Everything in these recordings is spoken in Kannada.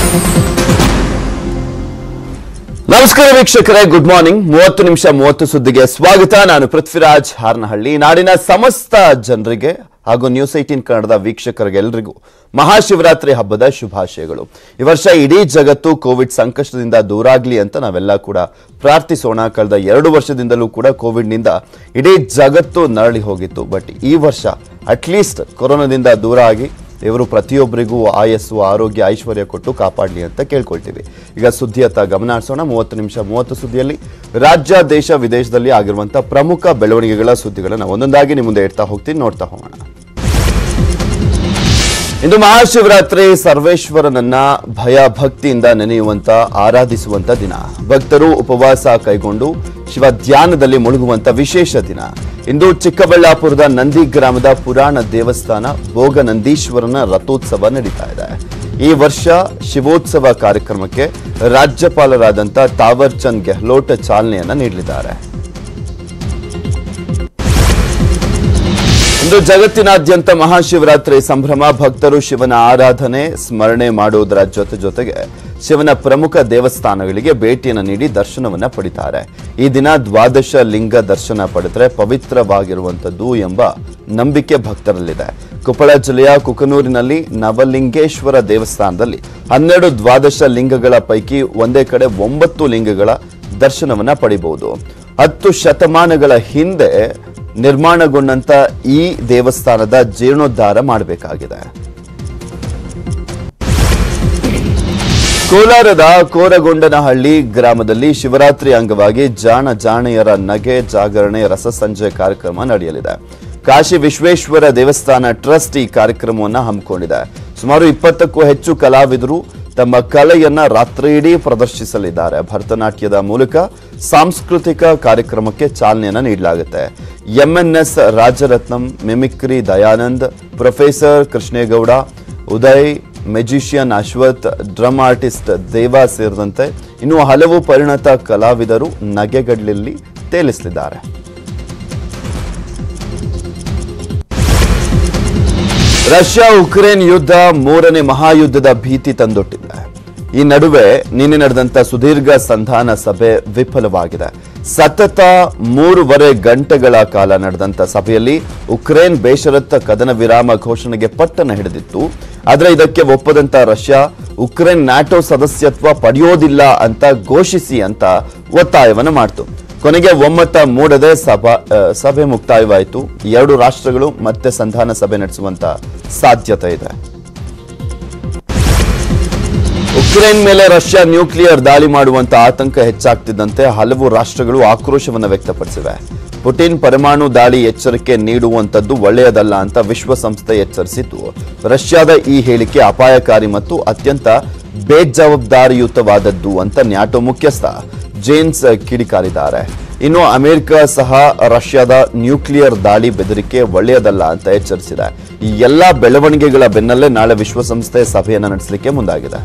ನಮಸ್ಕಾರ ವೀಕ್ಷಕರೇ ಗುಡ್ ಮಾರ್ನಿಂಗ್ ಮೂವತ್ತು ನಿಮಿಷ ಮೂವತ್ತು ಸುದ್ದಿಗೆ ಸ್ವಾಗತ ನಾನು ಪೃಥ್ವಿರಾಜ್ ಹಾರನಹಳ್ಳಿ ನಾಡಿನ ಸಮಸ್ತ ಜನರಿಗೆ ಹಾಗೂ ನ್ಯೂಸ್ ಏಟೀನ್ ಕನ್ನಡದ ವೀಕ್ಷಕರಿಗೆಲ್ಲರಿಗೂ ಮಹಾಶಿವರಾತ್ರಿ ಹಬ್ಬದ ಶುಭಾಶಯಗಳು ಈ ವರ್ಷ ಇಡೀ ಜಗತ್ತು ಕೋವಿಡ್ ಸಂಕಷ್ಟದಿಂದ ದೂರಾಗ್ಲಿ ಅಂತ ನಾವೆಲ್ಲ ಕೂಡ ಪ್ರಾರ್ಥಿಸೋಣ ಕಳೆದ ಎರಡು ವರ್ಷದಿಂದಲೂ ಕೂಡ ಕೋವಿಡ್ನಿಂದ ಇಡೀ ಜಗತ್ತು ನರಳಿ ಹೋಗಿತ್ತು ಬಟ್ ಈ ವರ್ಷ ಅಟ್ಲೀಸ್ಟ್ ಕೊರೋನಾದಿಂದ ದೂರ ಆಗಿ ಇವರು ಪ್ರತಿಯೊಬ್ಬರಿಗೂ ಆಯಸ್ಸು ಆರೋಗ್ಯ ಐಶ್ವರ್ಯ ಕೊಟ್ಟು ಕಾಪಾಡಲಿ ಅಂತ ಕೇಳ್ಕೊಳ್ತೀವಿ ಈಗ ಸುದ್ದಿಯತ್ತ ಗಮನ ಹರಿಸೋಣ ಮೂವತ್ತು ನಿಮಿಷ ಮೂವತ್ತು ಸುದ್ದಿಯಲ್ಲಿ ರಾಜ್ಯ ದೇಶ ವಿದೇಶದಲ್ಲಿ ಆಗಿರುವಂತಹ ಪ್ರಮುಖ ಬೆಳವಣಿಗೆಗಳ ಸುದ್ದಿಗಳನ್ನ ಒಂದೊಂದಾಗಿ ನಿಮ್ಮ ಮುಂದೆ ಇಡ್ತಾ ಹೋಗ್ತೀನಿ ನೋಡ್ತಾ ಹೋಗೋಣ ಇಂದು ಮಹಾಶಿವರಾತ್ರಿ ಸರ್ವೇಶ್ವರನನ್ನ ಭಯ ಭಕ್ತಿಯಿಂದ ನೆನೆಯುವಂತ ಆರಾಧಿಸುವಂತ ದಿನ ಭಕ್ತರು ಉಪವಾಸ ಕೈಗೊಂಡು ಶಿವ ಧ್ಯಾನದಲ್ಲಿ ಮುಳುಗುವಂತ ವಿಶೇಷ ದಿನ ಇಂದು ಚಿಕ್ಕಬಳ್ಳಾಪುರದ ನಂದಿ ಗ್ರಾಮದ ಪುರಾಣ ದೇವಸ್ಥಾನ ಭೋಗನಂದೀಶ್ವರನ ರಥೋತ್ಸವ ನಡೀತಾ ಇದೆ ಈ ವರ್ಷ ಶಿವೋತ್ಸವ ಕಾರ್ಯಕ್ರಮಕ್ಕೆ ರಾಜ್ಯಪಾಲರಾದಂಥ ತಾವರ್ ಚಂದ್ ಗೆಹ್ಲೋಟ್ ಚಾಲನೆಯನ್ನ ನೀಡಲಿದ್ದಾರೆ ಇಂದು ಜಗತ್ತಿನಾದ್ಯಂತ ಮಹಾಶಿವರಾತ್ರಿ ಸಂಭ್ರಮ ಭಕ್ತರು ಶಿವನ ಆರಾಧನೆ ಸ್ಮರಣೆ ಮಾಡುವುದರ ಜೊತೆ ಜೊತೆಗೆ ಶಿವನ ಪ್ರಮುಖ ದೇವಸ್ಥಾನಗಳಿಗೆ ಭೇಟಿಯನ್ನು ನೀಡಿ ದರ್ಶನವನ್ನ ಪಡಿತಾರೆ ಈ ದಿನ ದ್ವಾದಶ ಲಿಂಗ ದರ್ಶನ ಪಡೆದರೆ ಪವಿತ್ರವಾಗಿರುವಂಥದ್ದು ಎಂಬ ನಂಬಿಕೆ ಭಕ್ತರಲ್ಲಿದೆ ಕೊಪ್ಪಳ ಜಿಲ್ಲೆಯ ಕುಕನೂರಿನಲ್ಲಿ ನವಲಿಂಗೇಶ್ವರ ದೇವಸ್ಥಾನದಲ್ಲಿ ಹನ್ನೆರಡು ದ್ವಾದಶ ಲಿಂಗಗಳ ಪೈಕಿ ಒಂದೇ ಕಡೆ ಒಂಬತ್ತು ಲಿಂಗಗಳ ದರ್ಶನವನ್ನ ಪಡಿಬಹುದು ಹತ್ತು ಶತಮಾನಗಳ ಹಿಂದೆ ನಿರ್ಮಾಣಗೊಂಡಂತ ಈ ದೇವಸ್ಥಾನದ ಜೀರ್ಣೋದ್ಧಾರ ಮಾಡಬೇಕಾಗಿದೆ ಕೋಲಾರದ ಕೋರಗೊಂಡನಹಳ್ಳಿ ಗ್ರಾಮದಲ್ಲಿ ಶಿವರಾತ್ರಿ ಅಂಗವಾಗಿ ಜಾಣ ಜಾಣೆಯರ ನಗೆ ಜಾಗರಣೆ ರಸಸಂಜೆ ಕಾರ್ಯಕ್ರಮ ನಡೆಯಲಿದೆ ಕಾಶಿ ವಿಶ್ವೇಶ್ವರ ದೇವಸ್ಥಾನ ಟ್ರಸ್ಟ್ ಈ ಕಾರ್ಯಕ್ರಮವನ್ನು ಹಮ್ಮಿಕೊಂಡಿದೆ ಸುಮಾರು ಇಪ್ಪತ್ತಕ್ಕೂ ಹೆಚ್ಚು ಕಲಾವಿದರು ತಮ್ಮ ಕಲೆಯನ್ನ ರಾತ್ರಿಯಿಡೀ ಪ್ರದರ್ಶಿಸಲಿದ್ದಾರೆ ಭರತನಾಟ್ಯದ ಮೂಲಕ ಸಾಂಸ್ಕೃತಿಕ ಕಾರ್ಯಕ್ರಮಕ್ಕೆ ಚಾಲನೆಯನ್ನ ನೀಡಲಾಗುತ್ತೆ MNS Rajaratnam mimicry Dayanand professor Krishnegowda Uday magician Ashwath drum artist Deva ಸೇರಿದಂತೆ ಇನ್ನು ಹಲವು ಪರಿಣತ ಕಲಾವಿದರು ನಗೆಗಡ್ಲಲ್ಲಿ ತೇಲಿಸಲಿದ್ದಾರೆ ರಷ್ಯಾ ಉಕ್ರೇನ್ ಯುದ್ಧ ಮೂರನೇ ಮಹಾಯುದ್ಧದ ಭೀತಿ ತಂದೊಡ್ಡಿದೆ ಈ ನಡುವೆ ನಿನ್ನೆ ನಡೆದಂತ ಸುದೀರ್ಘ ಸಂಧಾನ ಸಭೆ ವಿಫಲವಾಗಿದೆ ಸತತ ಮೂರುವರೆ ಗಂಟೆಗಳ ಕಾಲ ನಡೆದಂತ ಸಭೆಯಲ್ಲಿ ಉಕ್ರೇನ್ ಬೇಷರತ್ತ ಕದನ ವಿರಾಮ ಘೋಷಣೆಗೆ ಪಟ್ಟಣ ಹಿಡಿದಿತ್ತು ಆದರೆ ಇದಕ್ಕೆ ಒಪ್ಪದಂತ ರಷ್ಯಾ ಉಕ್ರೇನ್ ನ್ಯಾಟೋ ಸದಸ್ಯತ್ವ ಪಡೆಯೋದಿಲ್ಲ ಅಂತ ಘೋಷಿಸಿ ಅಂತ ಒತ್ತಾಯವನ್ನು ಮಾಡ್ತು ಕೊನೆಗೆ ಒಮ್ಮತ ಮೂಡದೆ ಸಭಾ ಆ, ಸಭೆ ಮುಕ್ತಾಯವಾಯಿತು ಎರಡು ರಾಷ್ಟ್ರಗಳು ಮತ್ತೆ ಸಂಧಾನ ಸಭೆ ನಡೆಸುವಂತ ಸಾಧ್ಯತೆ ಇದೆ ಉಕ್ರೇನ್ ಮೇಲೆ ರಷ್ಯಾ ನ್ಯೂಕ್ಲಿಯರ್ ದಾಳಿ ಮಾಡುವಂತ ಆತಂಕ ಹೆಚ್ಚಾಗ್ತಿದ್ದಂತೆ ಹಲವು ರಾಷ್ಟ್ರಗಳು ಆಕ್ರೋಶವನ್ನು ವ್ಯಕ್ತಪಡಿಸಿವೆ ಪುಟಿನ್ ಪರಮಾಣು ದಾಳಿ ಎಚ್ಚರಿಕೆ ನೀಡುವಂತದ್ದು ಒಳ್ಳೆಯದಲ್ಲ ಅಂತ ವಿಶ್ವಸಂಸ್ಥೆ ಎಚ್ಚರಿಸಿದ್ದು ರಷ್ಯಾದ ಈ ಹೇಳಿಕೆ ಅಪಾಯಕಾರಿ ಮತ್ತು ಅತ್ಯಂತ ಬೇಜವಾಬ್ದಾರಿಯುತವಾದದ್ದು ಅಂತ ನ್ಯಾಟೋ ಮುಖ್ಯಸ್ಥ ಜೇನ್ಸ್ ಕಿಡಿಕಾರಿದ್ದಾರೆ ಇನ್ನು ಅಮೆರಿಕ ಸಹ ರಷ್ಯಾದ ನ್ಯೂಕ್ಲಿಯರ್ ದಾಳಿ ಬೆದರಿಕೆ ಒಳ್ಳೆಯದಲ್ಲ ಅಂತ ಎಚ್ಚರಿಸಿದೆ ಈ ಎಲ್ಲಾ ಬೆಳವಣಿಗೆಗಳ ಬೆನ್ನಲ್ಲೇ ನಾಳೆ ವಿಶ್ವಸಂಸ್ಥೆ ಸಭೆಯನ್ನು ನಡೆಸಲಿಕ್ಕೆ ಮುಂದಾಗಿದೆ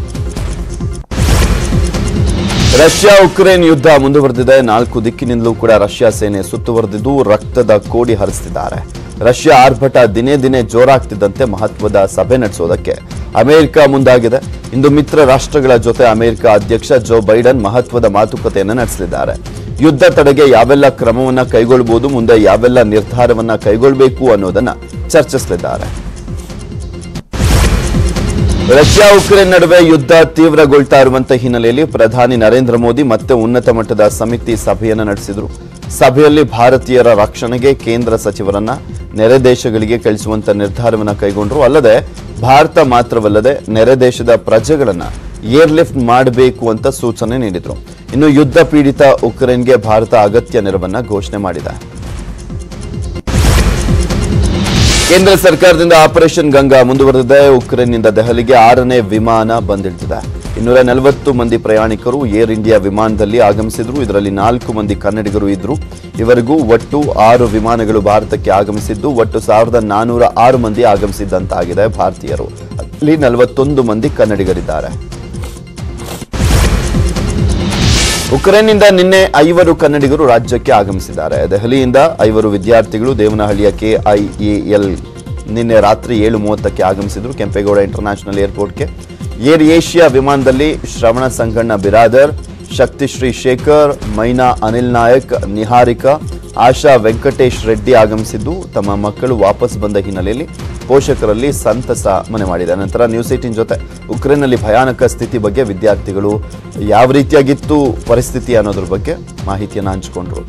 ರಷ್ಯಾ ಉಕ್ರೇನ್ ಯುದ್ಧ ಮುಂದುವರೆದಿದೆ ನಾಲ್ಕು ದಿಕ್ಕಿನಿಂದಲೂ ಕೂಡ ರಷ್ಯಾ ಸೇನೆ ಸುತ್ತುವರೆದಿದ್ದು ರಕ್ತದ ಕೋಡಿ ಹರಿಸ್ತಿದ್ದಾರೆ ರಷ್ಯಾ ಆರ್ಭಟ ದಿನೇ ದಿನೇ ಜೋರಾಗ್ತಿದ್ದಂತೆ ಮಹತ್ವದ ಸಭೆ ನಡೆಸೋದಕ್ಕೆ ಅಮೆರಿಕ ಮುಂದಾಗಿದೆ ಇಂದು ಮಿತ್ರ ರಾಷ್ಟ್ರಗಳ ಜೊತೆ ಅಮೆರಿಕ ಅಧ್ಯಕ್ಷ ಜೋ ಬೈಡನ್ ಮಹತ್ವದ ಮಾತುಕತೆಯನ್ನು ನಡೆಸಲಿದ್ದಾರೆ ಯುದ್ಧ ತಡೆಗೆ ಯಾವೆಲ್ಲ ಕ್ರಮವನ್ನ ಕೈಗೊಳ್ಳಬಹುದು ಮುಂದೆ ಯಾವೆಲ್ಲ ನಿರ್ಧಾರವನ್ನ ಕೈಗೊಳ್ಳಬೇಕು ಅನ್ನೋದನ್ನ ಚರ್ಚಿಸಲಿದ್ದಾರೆ ರಷ್ಯಾ ಉಕ್ರೇನ್ ನಡುವೆ ಯುದ್ಧ ತೀವ್ರಗೊಳ್ತಾ ಇರುವಂತ ಹಿನ್ನೆಲೆಯಲ್ಲಿ ಪ್ರಧಾನಿ ನರೇಂದ್ರ ಮೋದಿ ಮತ್ತೆ ಉನ್ನತ ಮಟ್ಟದ ಸಮಿತಿ ಸಭೆಯನ್ನು ನಡೆಸಿದರು ಸಭೆಯಲ್ಲಿ ಭಾರತೀಯರ ರಕ್ಷಣೆಗೆ ಕೇಂದ್ರ ಸಚಿವರನ್ನ ನೆರೆ ದೇಶಗಳಿಗೆ ಕಳಿಸುವಂತ ನಿರ್ಧಾರವನ್ನ ಕೈಗೊಂಡರು ಅಲ್ಲದೆ ಭಾರತ ಮಾತ್ರವಲ್ಲದೆ ನೆರೆ ದೇಶದ ಪ್ರಜೆಗಳನ್ನ ಏರ್ಲಿಫ್ಟ್ ಮಾಡಬೇಕು ಅಂತ ಸೂಚನೆ ನೀಡಿದ್ರು ಇನ್ನು ಯುದ್ಧ ಪೀಡಿತ ಉಕ್ರೇನ್ಗೆ ಭಾರತ ಅಗತ್ಯ ನೆರವನ್ನ ಘೋಷಣೆ ಮಾಡಿದೆ ಕೇಂದ್ರ ಸರ್ಕಾರದಿಂದ ಆಪರೇಷನ್ ಗಂಗಾ ಮುಂದುವರೆದಿದೆ ಉಕ್ರೇನ್ನಿಂದ ದೆಹಲಿಗೆ ಆರನೇ ವಿಮಾನ ಬಂದಿಳಿದಿದೆ ಇನ್ನೂರ ನಲವತ್ತು ಮಂದಿ ಪ್ರಯಾಣಿಕರು ಏರ್ ಇಂಡಿಯಾ ವಿಮಾನದಲ್ಲಿ ಆಗಮಿಸಿದ್ರು ಇದರಲ್ಲಿ ನಾಲ್ಕು ಮಂದಿ ಕನ್ನಡಿಗರು ಇದ್ರು ಇವರಿಗೂ ಒಟ್ಟು ಆರು ವಿಮಾನಗಳು ಭಾರತಕ್ಕೆ ಆಗಮಿಸಿದ್ದು ಒಟ್ಟು ಸಾವಿರದ ನಾನೂರ ಆರು ಮಂದಿ ಆಗಮಿಸಿದ್ದಂತಾಗಿದೆ ಭಾರತೀಯರು ಅಲ್ಲಿ ನಲವತ್ತೊಂದು ಮಂದಿ ಕನ್ನಡಿಗರಿದ್ದಾರೆ ಉಕ್ರೇನ್ನಿಂದ ನಿನ್ನೆ ಐವರು ಕನ್ನಡಿಗರು ರಾಜ್ಯಕ್ಕೆ ಆಗಮಿಸಿದ್ದಾರೆ ದೆಹಲಿಯಿಂದ ಐವರು ವಿದ್ಯಾರ್ಥಿಗಳು ದೇವನಹಳ್ಳಿಯ ಕೆಐಎಎಲ್ ನಿನ್ನೆ ರಾತ್ರಿ ಏಳು ಮೂವತ್ತಕ್ಕೆ ಆಗಮಿಸಿದ್ರು ಕೆಂಪೇಗೌಡ ಇಂಟರ್ನ್ಯಾಷನಲ್ ಏರ್ಪೋರ್ಟ್ಗೆ ಏರ್ ಏಷ್ಯಾ ವಿಮಾನದಲ್ಲಿ ಶ್ರವಣ ಸಂಗಣ್ಣ ಬಿರಾದರ್ ಶಕ್ತಿಶ್ರೀ ಶೇಖರ್ ಮೈನಾ ಅನಿಲ್ ನಾಯಕ್ ನಿಹಾರಿಕಾ ಆಶಾ ವೆಂಕಟೇಶ್ ರೆಡ್ಡಿ ಆಗಮಿಸಿದ್ದು ತಮ್ಮ ಮಕ್ಕಳು ವಾಪಸ್ ಬಂದ ಹಿನ್ನೆಲೆಯಲ್ಲಿ ಪೋಷಕರಲ್ಲಿ ಸಂತಸ ಮನೆ ಮಾಡಿದೆ ನಂತರ ನ್ಯೂಸ್ ಏಟಿನ್ ಜೊತೆ ಉಕ್ರೇನ್ನಲ್ಲಿ ಭಯಾನಕ ಸ್ಥಿತಿ ಬಗ್ಗೆ ವಿದ್ಯಾರ್ಥಿಗಳು ಯಾವ ರೀತಿಯಾಗಿತ್ತು ಪರಿಸ್ಥಿತಿ ಅನ್ನೋದ್ರ ಬಗ್ಗೆ ಮಾಹಿತಿಯನ್ನು ಹಂಚಿಕೊಂಡ್ರು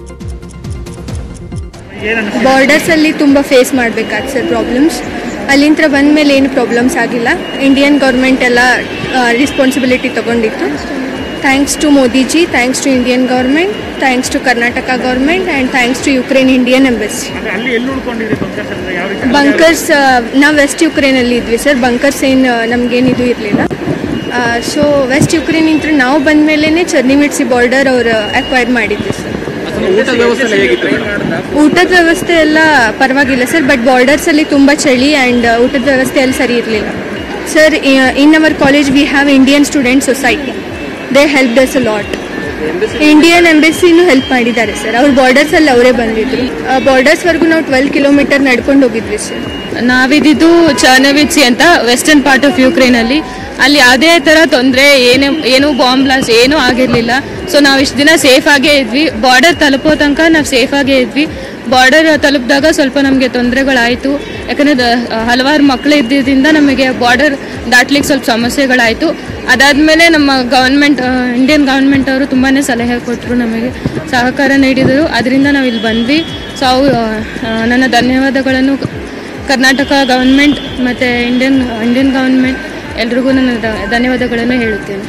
ಬಾರ್ಡರ್ಸ್ ಅಲ್ಲಿ ತುಂಬ ಫೇಸ್ ಮಾಡಬೇಕಾಗ್ತದೆ ಸರ್ ಪ್ರಾಬ್ಲಮ್ಸ್ ಅಲ್ಲಿಂದ ಬಂದಮೇಲೆ ಏನು ಪ್ರಾಬ್ಲಮ್ಸ್ ಆಗಿಲ್ಲ ಇಂಡಿಯನ್ ಗೌರ್ಮೆಂಟ್ ಎಲ್ಲ ರೆಸ್ಪಾನ್ಸಿಬಿಲಿಟಿ ತಗೊಂಡಿತ್ತು thanks to Modiji thanks to Indian government thanks to Karnataka government and thanks to Ukraine Indian embassy ಅಂದ್ರೆ ಅಲ್ಲಿ ಎಲ್ಲಿ ಉಳ್ಕೊಂಡಿರಿ ಬಂಕರ್ಸ್ ಅಂದ್ರೆ ಯಾವ ರೀತಿ ಬಂಕರ್ಸ್ ನಾವು ವೆಸ್ಟ್ ಯುಕ್ರೇನಲ್ಲಿ ಇದ್ವಿ ಸರ್ ಬಂಕರ್ಸ್ ಏನು ನಮಗೇನಿದು ಇರಲಿಲ್ಲ ಸೊ ವೆಸ್ಟ್ ಯುಕ್ರೇನ್ ಇಂತ್ರ ನಾವು ಬಂದ ಮೇಲೇ ಚರ್ನಿಮಿಟ್ಸಿ ಬಾರ್ಡರ್ ಅವರು ಅಕ್ವೈರ್ ಮಾಡಿದ್ವಿ ಸರ್ ಊಟದ ವ್ಯವಸ್ಥೆ ಎಲ್ಲ ಹೇಗಿತ್ತು ಊಟದ ವ್ಯವಸ್ಥೆ ಎಲ್ಲ ಪರವಾಗಿಲ್ಲ ಸರ್ ಬಟ್ ಬಾರ್ಡರ್ಸಲ್ಲಿ ತುಂಬ ಚಳಿ ಆ್ಯಂಡ್ ಊಟದ ವ್ಯವಸ್ಥೆ ಎಲ್ಲ ಸರಿ ಇರಲಿಲ್ಲ sir in our college we have Indian student society they help does a lot Indian ಎಂಬೆಸಿನೂ ಹೆಲ್ಪ್ ಮಾಡಿದ್ದಾರೆ ಸರ್ ಅವ್ರು ಬಾರ್ಡರ್ಸಲ್ಲಿ ಅವರೇ ಬಂದಿದ್ರು ಬಾರ್ಡರ್ಸ್ವರೆಗೂ ನಾವು ಟ್ವೆಲ್ ಕಿಲೋಮೀಟರ್ ನಡ್ಕೊಂಡು ಹೋಗಿದ್ವಿ ಸರ್ ನಾವಿದ್ದು ಚರ್ನವಿತ್ಸಿ ಅಂತ ವೆಸ್ಟರ್ನ್ ಪಾರ್ಟ್ ಆಫ್ ಯುಕ್ರೇನಲ್ಲಿ ಅಲ್ಲಿ ಯಾವುದೇ ಥರ ತೊಂದರೆ ಏನು ಏನು ಬಾಂಬ್ ಬ್ಲಾಸ್ಟ್ ಏನೂ ಆಗಿರಲಿಲ್ಲ ಸೊ ನಾವು ಇಷ್ಟು ದಿನ ಸೇಫ್ ಆಗೇ ಇದ್ವಿ ಬಾರ್ಡರ್ ತಲುಪೋ ತನಕ ನಾವು ಸೇಫ್ ಆಗೇ ಇದ್ವಿ ಬಾರ್ಡರ್ ತಲುಪಿದಾಗ ಸ್ವಲ್ಪ ನಮಗೆ ತೊಂದರೆಗಳಾಯಿತು ಯಾಕಂದರೆ ದ- ಹಲವಾರು ಮಕ್ಕಳು ಇದ್ದಿದ್ದರಿಂದ ನಮಗೆ ಬಾರ್ಡರ್ ದಾಟ್ಲಿಕ್ಕೆ ಸ್ವಲ್ಪ ಸಮಸ್ಯೆಗಳಾಯಿತು ಅದಾದಮೇಲೆ ನಮ್ಮ ಗೌರ್ಮೆಂಟ್ ಇಂಡಿಯನ್ ಗೌರ್ಮೆಂಟ್ ಅವರು ತುಂಬಾ ಸಲಹೆ ಕೊಟ್ಟರು ನಮಗೆ ಸಹಕಾರ ನೀಡಿದರು ಅದರಿಂದ ನಾವು ಇಲ್ಲಿ ಬಂದ್ವಿ ಸೊ ಅವು ಆ, ನನ್ನ ಧನ್ಯವಾದಗಳನ್ನು ಕರ್ನಾಟಕ ಗವರ್ಮೆಂಟ್ ಮತ್ತು ಇಂಡಿಯನ್ ಇಂಡಿಯನ್ ಗವರ್ಮೆಂಟ್ ಎಲ್ರಿಗೂ ನನ್ನ ದ- ಧನ್ಯವಾದಗಳನ್ನು ಹೇಳುತ್ತೇನೆ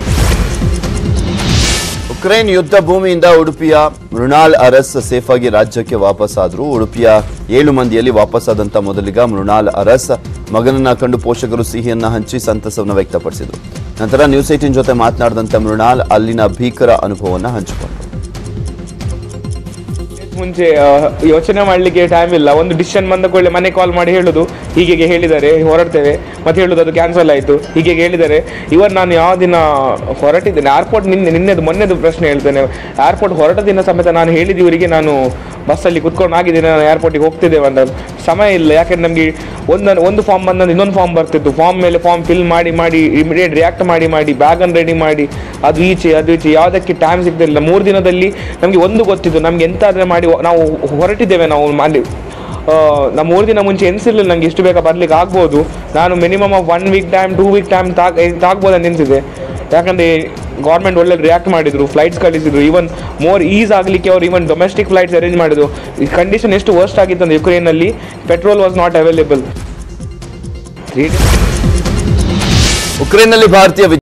ಉಕ್ರೇನ್ ಯುದ್ಧ ಭೂಮಿಯಿಂದ ಉಡುಪಿಯ ಮೃಣಾಲ್ ಅರಸ್ ಸೇಫ್ ಆಗಿ ರಾಜ್ಯಕ್ಕೆ ವಾಪಸ್ಸಾದ್ರು ಉಡುಪಿಯ ಏಳು ಮಂದಿಯಲ್ಲಿ ವಾಪಸ್ಸಾದಂತ ಮೊದಲಿಗ ಮೃಣಾಲ್ ಅರಸ್ ಮಗನನ್ನ ಕಂಡು ಪೋಷಕರು ಸಿಹಿಯನ್ನ ಹಂಚಿ ಸಂತಸವನ್ನು ವ್ಯಕ್ತಪಡಿಸಿದ್ರು ನಂತರ ನ್ಯೂಸ್ ಏಟಿನ್ ಜೊತೆ ಮಾತನಾಡಿದಂತ ಮೃಣಾಲ್ ಅಲ್ಲಿನ ಭೀಕರ ಅನುಭವವನ್ನು ಹಂಚಿಕೊಂಡರು ಮುಂಚೆ ಆ, ಯೋಚನೆ ಮಾಡಲಿಕ್ಕೆ ಟೈಮ್ ಇಲ್ಲ ಒಂದು ಡಿಸಿಷನ್ ಬಂದ ಕೂಡಲೇ ಮನೆ ಕಾಲ್ ಮಾಡಿ ಹೇಳೋದು ಹೀಗೆ ಹೇಳಿದ್ದಾರೆ ಹೊರಡ್ತೇವೆ ಮತ್ತೆ ಹೇಳೋದು ಅದು ಕ್ಯಾನ್ಸಲ್ ಆಯಿತು ಹೀಗೆ ಹೇಳಿದ್ದಾರೆ ಇವತ್ತು ನಾನು ಯಾವ ದಿನ ಹೊರಟಿದ್ದೇನೆ ಏರ್ಪೋರ್ಟ್ ನಿನ್ನೆ ನಿನ್ನೆದು ಮೊನ್ನೆದು ಪ್ರಶ್ನೆ ಹೇಳ್ತೇನೆ ಏರ್ಪೋರ್ಟ್ ಹೊರಟ ದಿನ ಸಮೇತ ನಾನು ಹೇಳಿದ ಇವರಿಗೆ ನಾನು ಬಸ್ಸಲ್ಲಿ ಕುತ್ಕೊಂಡು ಆಗಿದ್ದೇನೆ ನಾನು ಏರ್ಪೋರ್ಟಿಗೆ ಹೋಗ್ತಿದ್ದೇವೆ ಅಂತ ಸಮಯ ಇಲ್ಲ ಯಾಕೆಂದ್ರೆ ನಮಗೆ ಒಂದು ಒಂದು ಫಾರ್ಮ್ ಬಂದಂದ್ರೆ ಇನ್ನೊಂದು ಫಾರ್ಮ್ ಬರ್ತಿತ್ತು ಫಾರ್ಮ್ ಮೇಲೆ ಫಾರ್ಮ್ ಫಿಲ್ ಮಾಡಿ ಮಾಡಿ ಇಮಿಡಿಯೇಟ್ ರಿಯಾಕ್ಟ್ ಮಾಡಿ ಮಾಡಿ ಬ್ಯಾಗನ್ನು ರೆಡಿ ಮಾಡಿ ಅದು ಈಚೆ ಅದು ಈಚೆ ಯಾವುದಕ್ಕೆ ಟೈಮ್ ಸಿಗ್ತಿಲ್ಲ ಮೂರು ದಿನದಲ್ಲಿ ನಮಗೆ ಒಂದು ಗೊತ್ತಿತ್ತು ನಮ್ಗೆ ಎಂತಾದ್ರೆ ಮಾಡಿ ನಾವು ಹೊರಟಿದ್ದೇವೆ ನಾವು ಅಲ್ಲಿ ಆ, ನಮ್ಮ ಮೂರು ದಿನ ಮುಂಚೆ ಎನ್ಸಿರ್ಲಿಲ್ಲ ನಂಗೆ ಇಷ್ಟು ಬೇಗ ಬರ್ಲಿಕ್ಕೆ ಆಗ್ಬೋದು ನಾನು minimum one week time two week time ತಾಗ್ ತಾಗ್ಬೋದು ಅಂತ ಎನ್ಸಿದೆ ಯಾಕಂದರೆ ಗೌರ್ಮೆಂಟ್ ಒಳ್ಳೆ ರಿಯಾಕ್ಟ್ ಮಾಡಿದ್ರು ಫ್ಲೈಟ್ಸ್ ಕಳಿಸಿದ್ರು ಈವನ್ ಮೋರ್ ಈಸ್ ಆಗಲಿಕ್ಕೆ ಅವ್ರು ಈವನ್ ಡೊಮೆಸ್ಟಿಕ್ ಫ್ಲೈಟ್ಸ್ ಅರೇಂಜ್ ಮಾಡಿದ್ರು ಈ ಕಂಡೀಷನ್ ಎಷ್ಟು ವರ್ಸ್ಟ್ ಆಗಿತ್ತು ಅಂದರೆ ಯುಕ್ರೇನಲ್ಲಿ ಪೆಟ್ರೋಲ್ ವಾಸ್ ನಾಟ್ ಅವೈಲೇಬಲ್ ಉಕ್ರೇನ್ನಲ್ಲಿ ಭಾರತೀಯ